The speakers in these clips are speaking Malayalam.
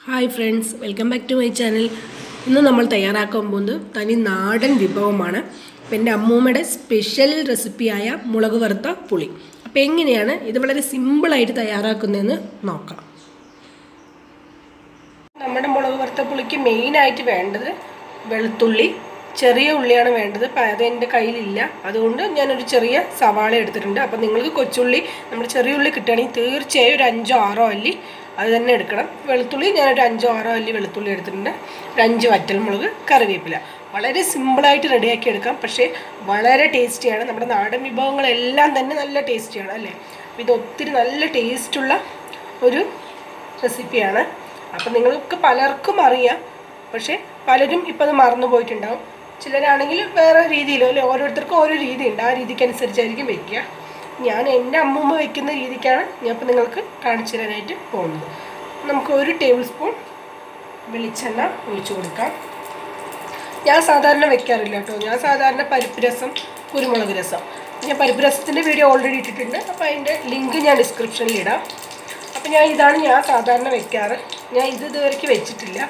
hi friends welcome back to my channel ഇന്ന് നമ്മൾ തയ്യാറാക്കാൻ പോകുന്നത് തനി നാടൻ വിഭവമാണ് അപ്പം എൻ്റെ അമ്മൂമ്മയുടെ സ്പെഷ്യൽ റെസിപ്പിയായ മുളക് വറുത്ത പുളി അപ്പോൾ എങ്ങനെയാണ് ഇത് വളരെ സിമ്പിളായിട്ട് തയ്യാറാക്കുന്നതെന്ന് നോക്കാം നമ്മുടെ മുളക് വറുത്ത പുളിക്ക് മെയിനായിട്ട് വേണ്ടത് വെളുത്തുള്ളി ചെറിയ ഉള്ളിയാണ് വേണ്ടത് അപ്പം അത് എൻ്റെ കയ്യിലില്ല അതുകൊണ്ട് ഞാനൊരു ചെറിയ സവാള എടുത്തിട്ടുണ്ട് അപ്പം നിങ്ങൾക്ക് കൊച്ചുള്ളി നമ്മുടെ ചെറിയ ഉള്ളി കിട്ടുകയാണെങ്കിൽ തീർച്ചയായും ഒരു അഞ്ചോ ആറോ അല്ലി അത് തന്നെ എടുക്കണം വെളുത്തുള്ളി ഞാനൊരു അഞ്ചോ ആറോ അല്ലി വെളുത്തുള്ളി എടുത്തിട്ടുണ്ട് ഒരു അഞ്ച് വറ്റൽമുളക് കറിവേപ്പില വളരെ സിമ്പിളായിട്ട് റെഡിയാക്കി എടുക്കാം പക്ഷേ വളരെ ടേസ്റ്റിയാണ് നമ്മുടെ നാടൻ വിഭവങ്ങളെല്ലാം തന്നെ നല്ല ടേസ്റ്റിയാണ് അല്ലേ അപ്പോൾ ഇത് ഒത്തിരി നല്ല ടേസ്റ്റുള്ള ഒരു റെസിപ്പിയാണ് അപ്പം നിങ്ങൾക്ക് പലർക്കും അറിയാം പക്ഷേ പലരും ഇപ്പം അത് മറന്നു പോയിട്ടുണ്ടാവും ചിലരാണെങ്കിൽ വേറെ രീതിയിലോ അല്ലെ ഓരോരുത്തർക്കും ഓരോ രീതിയുണ്ട് ആ രീതിക്കനുസരിച്ചായിരിക്കും വെക്കുക ഞാൻ എൻ്റെ അമ്മൂമ്മ വെക്കുന്ന രീതിക്കാണ് ഞാൻ ഇപ്പം നിങ്ങൾക്ക് കാണിച്ചു തരാനായിട്ട് പോകുന്നത് നമുക്ക് ഒരു ടേബിൾ സ്പൂൺ വെളിച്ചെണ്ണ ഒഴിച്ചു കൊടുക്കാം ഞാൻ സാധാരണ വെക്കാറില്ല കേട്ടോ ഞാൻ സാധാരണ പരിപ്പ് രസം കുരുമുളക് രസം ഞാൻ പരിപ്പ് രസത്തിൻ്റെ വീഡിയോ ഓൾറെഡി ഇട്ടിട്ടുണ്ട് അപ്പോൾ അതിൻ്റെ ലിങ്ക് ഞാൻ ഡിസ്ക്രിപ്ഷനിൽ ഇടാം അപ്പോൾ ഞാൻ ഇതാണ് ഞാൻ സാധാരണ വെക്കാറ് ഞാൻ ഇത് ഇതുവരെയ്ക്ക് വെച്ചിട്ടില്ല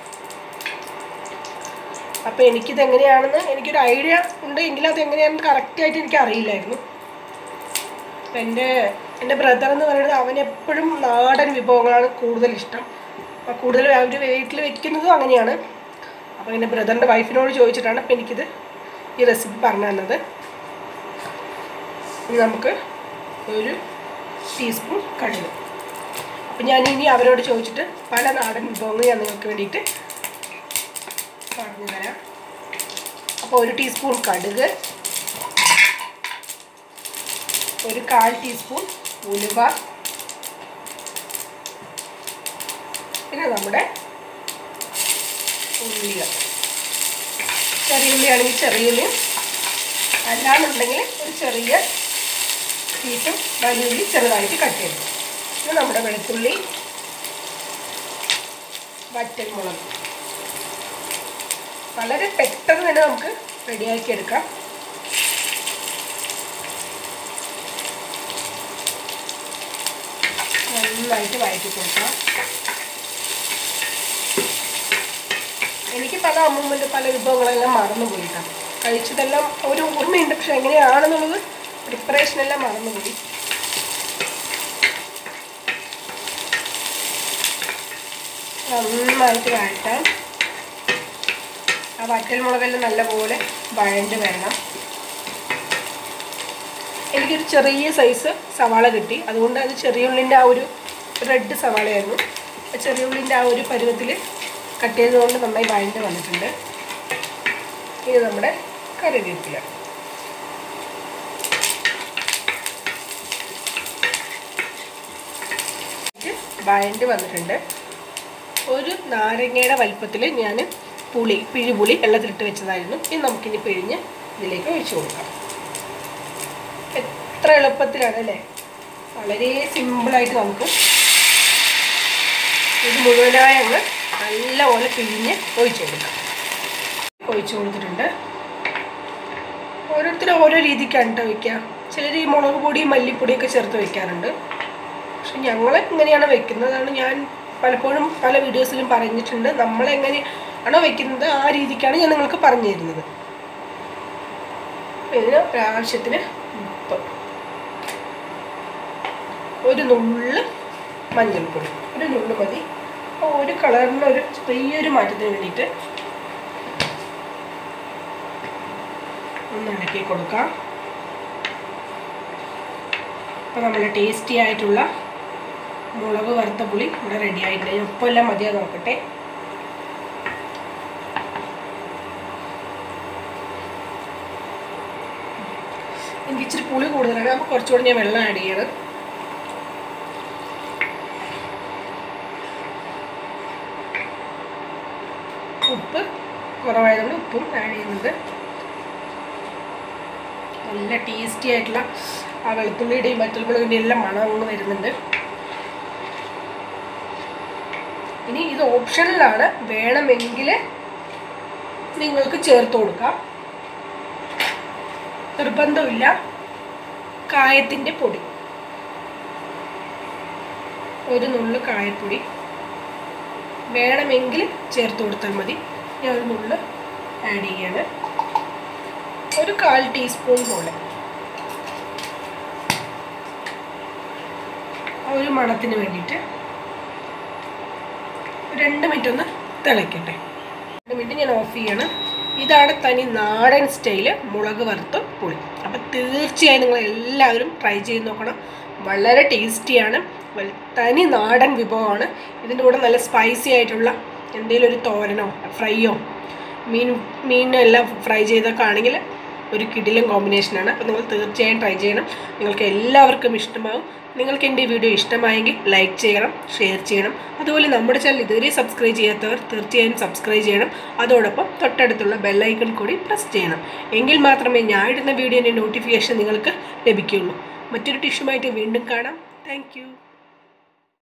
അപ്പോൾ എനിക്കിത് എങ്ങനെയാണെന്ന് എനിക്കൊരു ഐഡിയ ഉണ്ട് എങ്കിലും അത് എങ്ങനെയാണെന്ന് കറക്റ്റായിട്ട് എനിക്ക് അറിയില്ലായിരുന്നു അപ്പം എൻ്റെ എൻ്റെ ബ്രദർ എന്ന് പറയുന്നത് അവൻ എപ്പോഴും നാടൻ വിഭവങ്ങളാണ് കൂടുതൽ ഇഷ്ടം അപ്പോൾ കൂടുതൽ അവർ വീട്ടിൽ വെക്കുന്നതും അങ്ങനെയാണ് അപ്പോൾ എൻ്റെ ബ്രദറിൻ്റെ വൈഫിനോട് ചോദിച്ചിട്ടാണ് അപ്പോൾ എനിക്കിത് ഈ റെസിപ്പി പറഞ്ഞു തന്നത് ഇനി നമുക്ക് ഒരു ടീസ്പൂൺ കടുക് അപ്പം ഞാൻ ഇനി അവരോട് ചോദിച്ചിട്ട് പല നാടൻ വിഭവങ്ങൾ ഞാൻ നിങ്ങൾക്ക് വേണ്ടിയിട്ട് പറഞ്ഞു തരാം അപ്പോൾ ഒരു ടീസ്പൂൺ കടുക് ഒരു കാൽ ടീസ്പൂൺ ഉലുവ പിന്നെ നമ്മുടെ ഉള്ളികൾ ചെറിയ ഉള്ളിയാണെങ്കിൽ ചെറിയ ഉള്ളിയും അല്ലാന്നുണ്ടെങ്കിൽ ഒരു ചെറിയ പീസും വലിയ ഉള്ളി ചെറുതായിട്ട് കട്ട് ചെയ്തു പിന്നെ നമ്മുടെ വെളുത്തുള്ളി വറ്റൽമുളക് വളരെ പെട്ടെന്ന് തന്നെ നമുക്ക് റെഡിയാക്കി എടുക്കാം നന്നായിട്ട് വഴറ്റി കൊടുക്കാം എനിക്ക് പല അമ്മൂമ്മൻ്റെ പല വിഭവങ്ങളെല്ലാം മറന്നു പോയിട്ടാണ് കഴിച്ചതെല്ലാം ഒരു ഓർമ്മയുണ്ട് പക്ഷെ എങ്ങനെയാണെന്നുള്ളത് പ്രിപ്പറേഷൻ എല്ലാം മറന്നുപോയി നന്നായിട്ട് വഴറ്റാം ആ വറ്റൽമുളകെല്ലാം നല്ലപോലെ വഴണ്ട് വരണം എനിക്കൊരു ചെറിയ സൈസ് സവാള കിട്ടി അതുകൊണ്ട് അത് ചെറിയ ഉള്ളിൻ്റെ ആ ഒരു റെഡ് സവാളയായിരുന്നു ആ ചെറിയ ഉള്ളിൻ്റെ ആ ഒരു പരുവത്തിൽ കട്ട് ചെയ്തുകൊണ്ട് നന്നായി വഴണ്ട് വന്നിട്ടുണ്ട് ഇത് നമ്മുടെ കറിവേപ്പില വഴണ്ട് വന്നിട്ടുണ്ട് ഒരു നാരങ്ങയുടെ വലിപ്പത്തിൽ ഞാൻ പുളി പിഴിപുളി വെള്ളത്തിലിട്ട് വെച്ചതായിരുന്നു ഇനി നമുക്കിനി പിഴിഞ്ഞ് ഇതിലേക്ക് ഒഴിച്ചു കൊടുക്കാം എത്ര എളുപ്പത്തിലാണ് അല്ലേ വളരെ സിമ്പിളായിട്ട് നമുക്ക് ഇത് മുഴുവനായി അങ്ങ് നല്ലപോലെ പിഴിഞ്ഞ് ഒഴിച്ചു കൊടുക്കാം ഒഴിച്ചു കൊടുത്തിട്ടുണ്ട് ഓരോരുത്തരും ഓരോ രീതിക്കാണ് കേട്ടോ വയ്ക്കുക ചിലർ ഈ മുളക് പൊടി മല്ലിപ്പൊടിയൊക്കെ ചേർത്ത് വയ്ക്കാറുണ്ട് പക്ഷെ ഞങ്ങൾ ഇങ്ങനെയാണ് വെക്കുന്നതാണ് ഞാൻ പലപ്പോഴും പല വീഡിയോസിലും പറഞ്ഞിട്ടുണ്ട് നമ്മളെങ്ങനെ ആണോ വെക്കുന്നത് ആ രീതിക്കാണ് ഞാൻ നിങ്ങൾക്ക് പറഞ്ഞു തരുന്നത് ഇതിന് ആവശ്യത്തിന് ഉപ്പ് ഒരു നുള്ള് മഞ്ഞൾപ്പൊടി ഒരു നുള്ള് മതി ഒരു കളറിന് ഒരു ചെറിയൊരു മാറ്റത്തിന് വേണ്ടിയിട്ട് ഒന്ന് ഇളക്കി കൊടുക്കാം അപ്പോൾ നമ്മുടെ ടേസ്റ്റി ആയിട്ടുള്ള മുളക് വറുത്ത പുളി ഇവിടെ റെഡി ആയിട്ടുണ്ട് ഉപ്പെല്ലാം മതിയാ നോക്കട്ടെ എനിക്ക് ഇച്ചിരി പുളി കൂടുതലാണ് അപ്പോൾ കുറച്ചുകൂടി ഞാൻ വെള്ളം ആഡ് ചെയ്യണം ഉപ്പ് കുറവായതുകൊണ്ട് ഉപ്പും ആഡ് ചെയ്യുന്നുണ്ട് നല്ല ടേസ്റ്റി ആയിട്ടുള്ള ആ വെളുത്തുള്ളിയുടെയും വറ്റൽമുളകിൻ്റെയും എല്ലാം മണം അങ്ങ് വരുന്നുണ്ട് ഇനി ഇത് ഓപ്ഷനിലാണ് വേണമെങ്കിൽ നിങ്ങൾക്ക് ചേർത്ത് കൊടുക്കാം നിർബന്ധമില്ല കായത്തിൻ്റെ പൊടി ഒരു നുള്ളു കായപ്പൊടി വേണമെങ്കിൽ ചേർത്ത് കൊടുത്താൽ മതി ഞാൻ ഒരു നുള്ള് ആഡ് ചെയ്യാണ് ഒരു കാൽ ടീസ്പൂൺ പോലെ ആ ഒരു മണത്തിന് വേണ്ടിയിട്ട് ഒരു രണ്ട് മിനിറ്റ് ഒന്ന് തിളയ്ക്കട്ടെ രണ്ട് മിനിറ്റ് ഞാൻ ഓഫ് ചെയ്യണം ഇതാണ് തനി നാടൻ സ്റ്റൈല് മുളക് വറുത്ത് പുളി അപ്പം തീർച്ചയായും നിങ്ങൾ എല്ലാവരും ട്രൈ ചെയ്ത് നോക്കണം വളരെ ടേസ്റ്റിയാണ് വൽ- തനി നാടൻ വിഭവമാണ് ഇതിൻ്റെ കൂടെ നല്ല സ്പൈസി ആയിട്ടുള്ള എന്തെങ്കിലും ഒരു തോരനോ ഫ്രൈയോ മീൻ മീനെല്ലാം ഫ്രൈ ചെയ്തൊക്കെ ആണെങ്കിൽ ഒരു കിടിലൻ കോമ്പിനേഷനാണ് അപ്പോൾ നിങ്ങൾ തീർച്ചയായും ട്രൈ ചെയ്യണം നിങ്ങൾക്ക് എല്ലാവർക്കും ഇഷ്ടമാവും നിങ്ങൾക്ക് എൻ്റെ ഈ വീഡിയോ ഇഷ്ടമായെങ്കിൽ ലൈക്ക് ചെയ്യണം ഷെയർ ചെയ്യണം അതുപോലെ നമ്മുടെ ചാനൽ ഇതുവരെ സബ്സ്ക്രൈബ് ചെയ്യാത്തവർ തീർച്ചയായും സബ്സ്ക്രൈബ് ചെയ്യണം അതോടൊപ്പം തൊട്ടടുത്തുള്ള ബെല്ലൈക്കൺ കൂടി പ്രസ് ചെയ്യണം എങ്കിൽ മാത്രമേ ഞാൻ ഇടുന്ന വീഡിയോൻ്റെ നോട്ടിഫിക്കേഷൻ നിങ്ങൾക്ക് ലഭിക്കുകയുള്ളൂ മറ്റൊരു ടിഷ്യൂമായിട്ട് വീണ്ടും കാണാം താങ്ക്